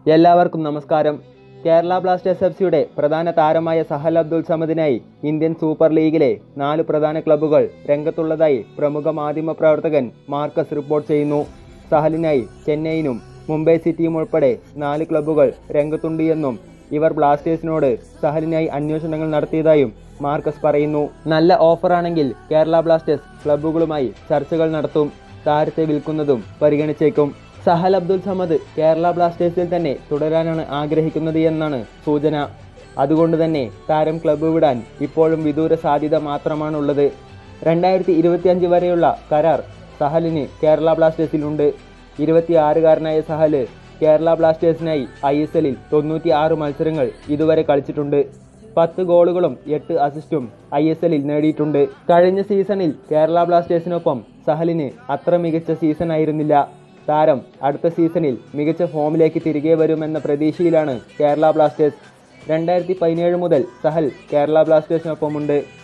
എല്ലാവർക്കും നമസ്കാരം Kerala Blasters F സിയുടെ പ്രധാന താരമായ സഹൽ അബ്ദുൾ സമദിനായി ഇന്ത്യൻ സൂപ്പർ ലീഗിലെ നാല് പ്രധാന ക്ലബ്ബുകൾ രംഗത്തുള്ളതായി പ്രമുഖ മാധ്യമ പ്രവർത്തകൻ മാർക്കസ് റിപ്പോർട്ട് ചെയ്യുന്നു സഹലിനായി ചെന്നൈയിനും മുംബൈ സിറ്റിയും ഉൾപ്പെടെ നാല് ക്ലബ്ബുകൾ രംഗത്തുണ്ട് എന്നും ഇവർ ബ്ലാസ്റ്റേഴ്സിനോട് സഹലിനായി അന്വേഷണങ്ങൾ നടത്തിയതായും മാർക്കസ് പറയുന്നു നല്ല ഓഫറാണെങ്കിൽ കേരള ബ്ലാസ്റ്റേഴ്സ് ക്ലബ്ബുകളുമായി ചർച്ചകൾ നടത്തും താരത്തെ വിൽക്കുന്നതും പരിഗണിച്ചേക്കും സഹൽ അബ്ദുൽ സമദ് കേരള ബ്ലാസ്റ്റേഴ്സിൽ തന്നെ തുടരാനാണ് ആഗ്രഹിക്കുന്നത് എന്നാണ് സൂചന അതുകൊണ്ട് തന്നെ താരം ക്ലബ്ബ് വിടാൻ ഇപ്പോഴും വിദൂര സാധ്യത മാത്രമാണുള്ളത് രണ്ടായിരത്തി ഇരുപത്തിയഞ്ച് വരെയുള്ള കരാർ സഹലിന് കേരള ബ്ലാസ്റ്റേഴ്സിലുണ്ട് ഇരുപത്തിയാറുകാരനായ സഹല് കേരള ബ്ലാസ്റ്റേഴ്സിനായി ഐ എസ് എല്ലിൽ തൊണ്ണൂറ്റി ആറ് മത്സരങ്ങൾ ഇതുവരെ കളിച്ചിട്ടുണ്ട് പത്ത് ഗോളുകളും എട്ട് അസിസ്റ്റും ഐ എസ് എല്ലിൽ നേടിയിട്ടുണ്ട് കഴിഞ്ഞ സീസണിൽ കേരള ബ്ലാസ്റ്റേഴ്സിനൊപ്പം സഹലിന് അത്ര മികച്ച സീസൺ ആയിരുന്നില്ല താരം അടുത്ത സീസണിൽ മികച്ച ഫോമിലേക്ക് തിരികെ വരുമെന്ന പ്രതീക്ഷയിലാണ് കേരള ബ്ലാസ്റ്റേഴ്സ് രണ്ടായിരത്തി പതിനേഴ് മുതൽ സഹൽ കേരള ബ്ലാസ്റ്റേഴ്സിനൊപ്പമുണ്ട്